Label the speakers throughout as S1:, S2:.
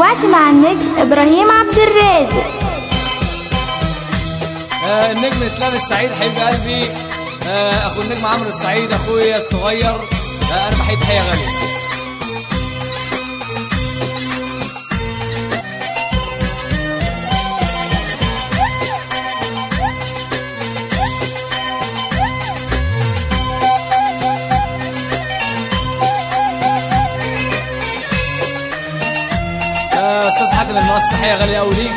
S1: دلوقتي مع النجم إبراهيم عبد الرازق
S2: آه النجم اسلام السعيد حبيب قلبي آه اخو النجم عمرو السعيد اخويا الصغير آه انا بحيي تحيه غاليه آه، استاذ حاتم المقص تحيه غاليه قوي ليك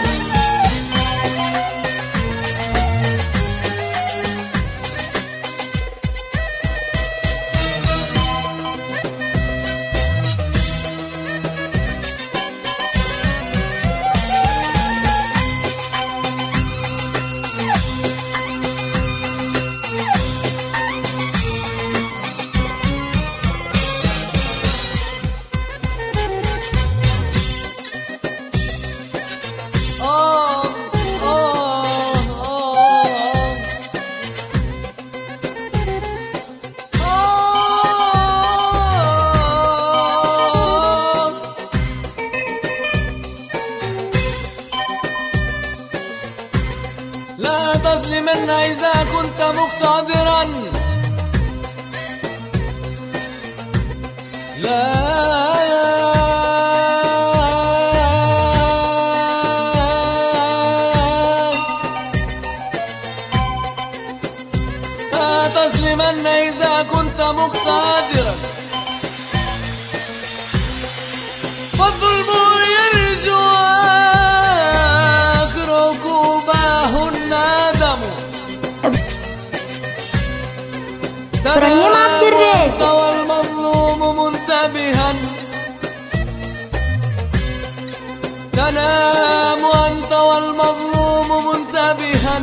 S2: آه آه آه آه لا تظلمن إذا كنت مقتدرا لا لا تظلمن إذا كنت مقتدرا فالظلم يرجو آخر عقوباه الندم
S1: إبراهيم عبد الرازق.
S2: تنام والمظلوم منتبها تنام أنت والمظلوم منتبها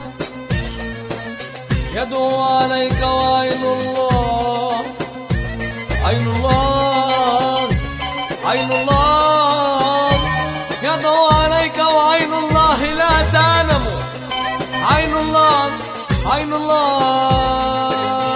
S2: يدعو عليك وعين الله عين الله عين الله يدعو عليك وعين الله لا تعلم عين الله عين الله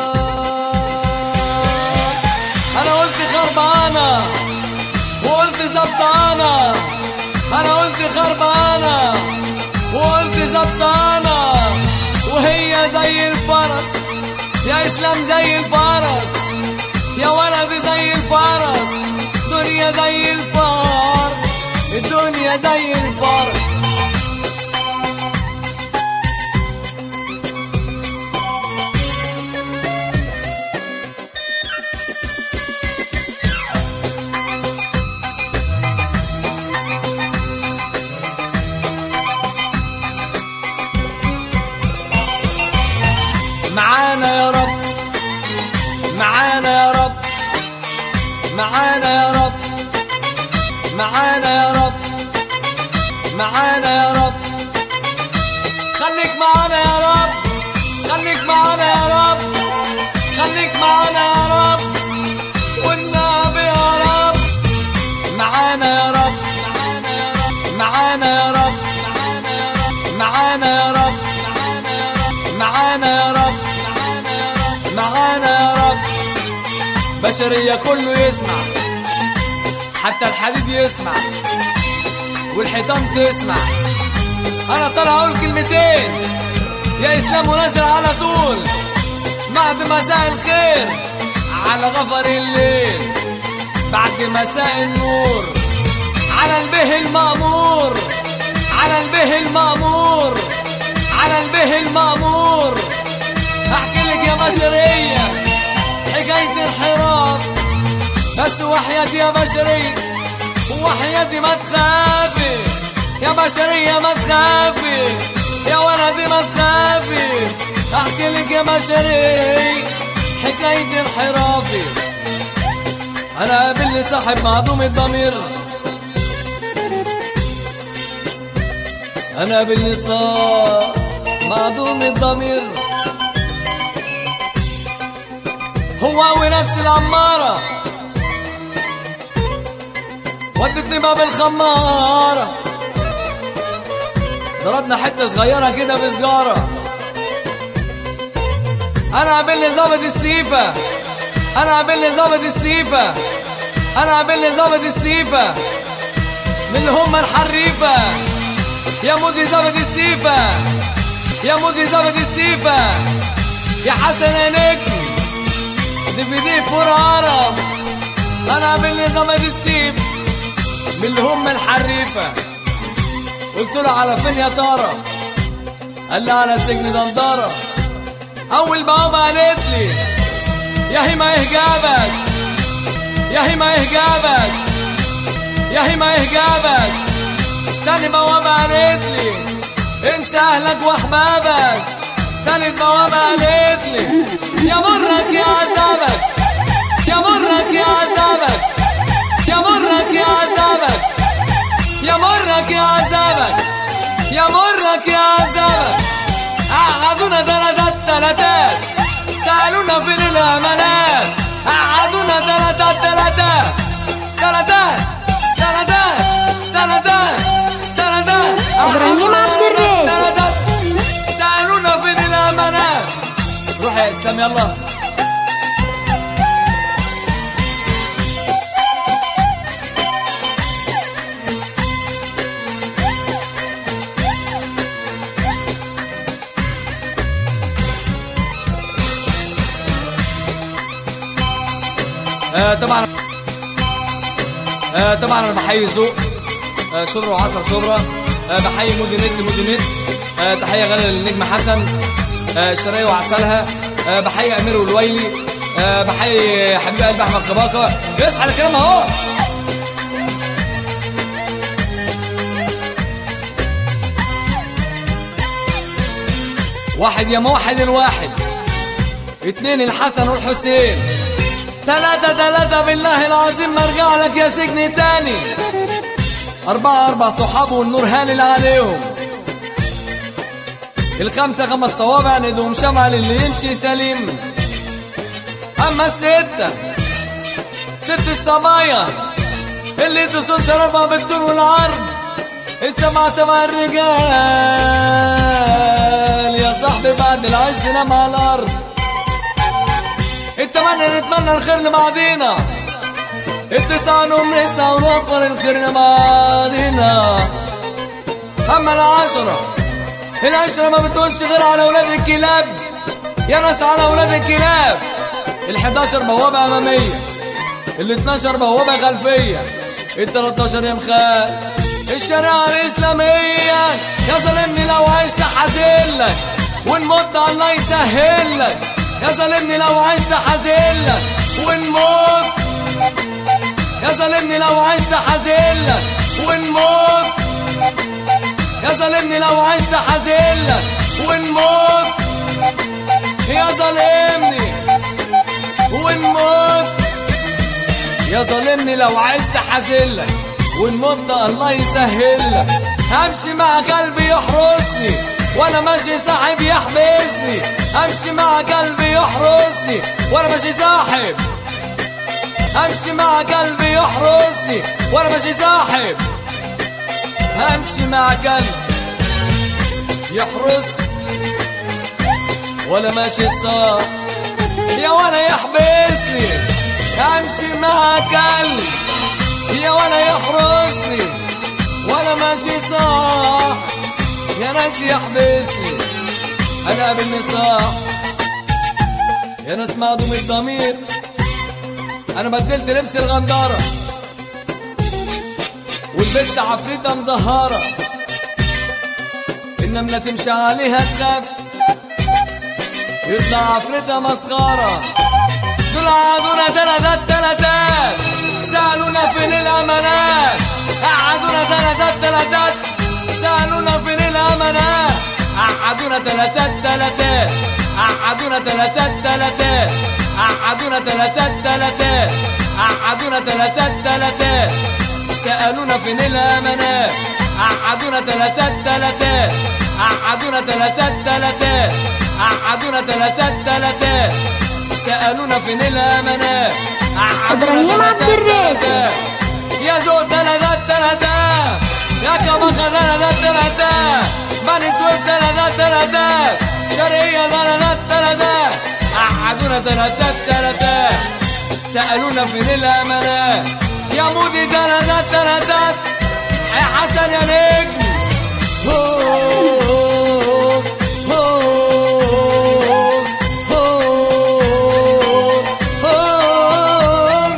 S2: انا قلت خربانه وقلت زبطانه انا قلت خربانه وقلت زبطانه وهي زي الفرس يا اسلام زي الفرس يا ولد زي الفرس دنيا زي الفار الدنيا زي الفرس معانا يا رب معانا يا رب معانا يا رب معانا يا رب معانا يا رب خليك معانا يا رب خليك معانا يا رب خليك معانا يا رب والنبي يا رب معانا يا رب معانا يا رب معانا يا رب معانا يا رب معانا يا رب بشرية كله يسمع حتى الحديد يسمع والحيطان تسمع انا طالع اقول كلمتين يا اسلام ونازل على طول بعد مساء الخير على غفر الليل بعد مساء النور على البه المأمور على البه المأمور على البه المأمور احكي لك يا بشرية حكاية الحراب بس وحياتي يا بشرية وحياتي ما تخافي يا بشرية ما تخافي يا ولدي ما تخافي احكي لك يا بشرية حكاية الحرافي انا قابلني صاحب معدوم الضمير انا قابلني صاحب معدوم الضمير هو ونفس العمارة ودتني باب الخمارة ضربنا حتة صغيرة كده بسجارة انا قابلني ظابط السيفة انا قابلني ظابط السيفة انا قابلني ظابط السيفة من اللي هم الحريفة يا مودي زبد السيفة يا مودي زبد السيفة يا حسن يا نجم دي في دي فور هرم انا باللي زبد السيف من اللي هم الحريفة قلت له على فين يا ترى قال لي على سجن دندرة اول بابا قالت لي يا هي ما يهجابك يا هي ما يهجابك يا هي ما يهجابك تاني بوابة قالت لي انسى اهلك واحبابك تالت بوابة قالت لي يا مرك يا عذابك يا مرك يا عذابك يا مرك يا عذابك يا مرك يا عذابك يا مرك يا عذابك قعدونا تلاتات تلاتات سألونا فين الأمانات قعدونا تلاتات تلاتات تلاتات تلاتات تلاتات تلاتات
S1: إبراهيم عبد الرازق.
S2: تلاتات سألونا فين الأمانات روح يا إسلام يلا آه طبعا آه طبعا انا بحيي ذوق آه شبرا وعصر شبرا آه بحيي مودي نت مودي نت آه تحيه غاليه للنجم حسن آه شرايه وعسلها آه بحيي امير والويلي آه بحيي حبيب قلب احمد كباكه اصحى على كلام اهو واحد يا موحد الواحد اتنين الحسن والحسين تلاتة تلاتة بالله العظيم ما ارجع لك يا سجن تاني أربعة أربع صحاب والنور هانل عليهم الخمسة خمس صوابع ندهم شمع للي يمشي سليم أما الستة ست الصبايا اللي تصون شرفها بالطول والعرض السبعة سبع الرجال يا صاحبي بعد العز نام على الأرض التمنى نتمنى الخير لبعضينا التسعة نوم نسعى ونوفر الخير لبعضينا أما العشرة العشرة ما بتقولش غير على أولاد الكلاب يا ناس على أولاد الكلاب الحداشر بوابة أمامية الاتناشر بوابة خلفية التلاتاشر يا مخال الشريعة الإسلامية يا ظالمني لو عشت حزلك ونموت الله يسهلك يا ظالمني لو عشت حزلك ونموت يا ظالمني لو عشت حزلك ونموت يا ظالمني لو عشت حزلك ونموت يا ظالمني ونموت يا ظالمني لو عشت حزلك ونموت الله يسهلك امشي مع قلبي يحرسني وانا ماشي صاحب يحبسني امشي مع قلبي يحرسني وانا ماشي صاحب امشي مع قلبي يحرسني وانا ماشي صاحب امشي مع قلبي يحرسني ولا ماشي صاحب يا وانا يحبسني امشي مع قلبي يا وانا يحرسني وانا ماشي صاح يا ناس يحبسني انا بالنصاح يا ناس معدوم الضمير انا بدلت لبس الغندارة ولبست عفريتة مزهرة النملة تمشي عليها تخاف يطلع عفريتها مسخرة دول قعدونا تلاتات تلاتات سألونا فين الأمانات قعدونا تلاتات تلاتات سألونا فين الأمانات قعدونا تلاتات تلاتات قعدونا تلاتات تلاتات قعدونا تلاتات تلاتات قعدونا تلاتات تلاتات سألونا فين الأمانات قعدونا تلاتات تلاتات قعدونا تلاتات تلاتات قعدونا تلاتات تلاتات سألونا فين الأمانات
S1: إبراهيم عبد الرازق.
S2: يا زود تلاتات تلاتات يا كبخة تلاتات تلاتات بني سويف تلاتات تلاتات شرقية تلاتات تلاتات قعدونا تلاتات تلاتات سألونا فين الأمانات يا مودي تلاتات تلاتات يا حسن يا نجم هو هو هو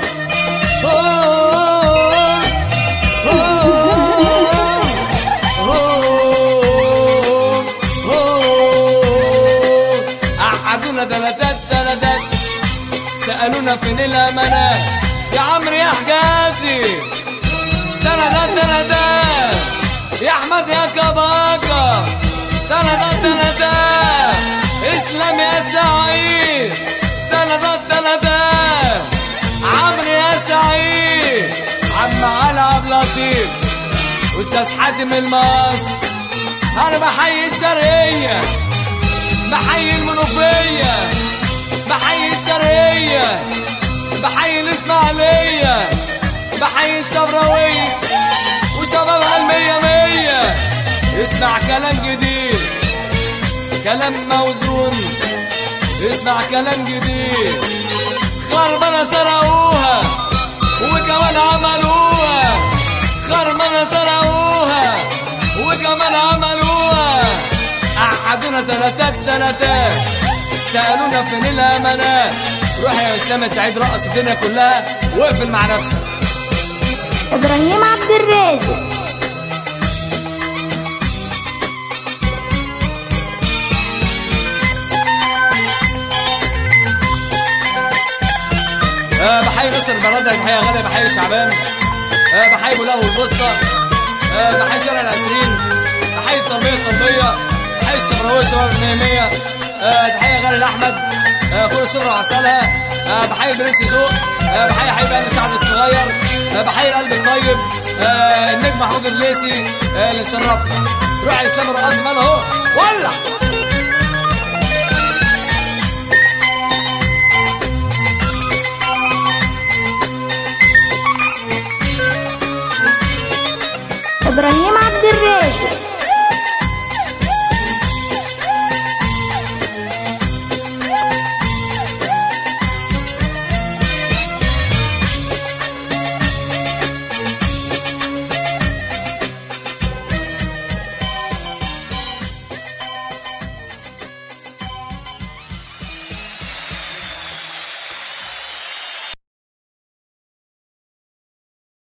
S2: قعدونا دلدات دلدات سألونا فين الأمانات يا عمرو يا حجازي دلدات دلدات يا أحمد يا كباكا دلدات دلدات إسلام يا سعيد دلدات دلدات عمرو يا سعيد عم علي عبد اللطيف أستاذ حاتم المصر أنا بحيي الشرقية بحيي المنوفية بحيي الشرقية بحيي الإسماعيلية بحيي الشبراوية وشبابها المية مية اسمع كلام جديد كلام موزون اسمع كلام جديد خربانة سرقوها وكمان عملوها خربانة سرقوها وكمان عملوها قعدونا تلاتات تلاتات سألونا فين الأمانات روح يا أسامة سعيد رقص الدنيا كلها واقفل مع نفسك
S1: إبراهيم عبد الرازق
S2: آه بحيي نصر البرادة بحيي غالي بحيي شعبان آه بحيي ابو لهو البسطة آه بحيي شارع العسرين بحيي الطلبية الطلبية بحيي الشبراوية شباب المية مية آه تحية غالي لأحمد آه كل شبرا وعسلها آه بحيي البنت ذوق آه بحيي حبيب قلب سعد الصغير آه بحيي القلب الطيب آه النجم محمود الليثي آه اللي مشرفنا روح يا اسلام الرقاص ماله اهو ولع
S1: إبراهيم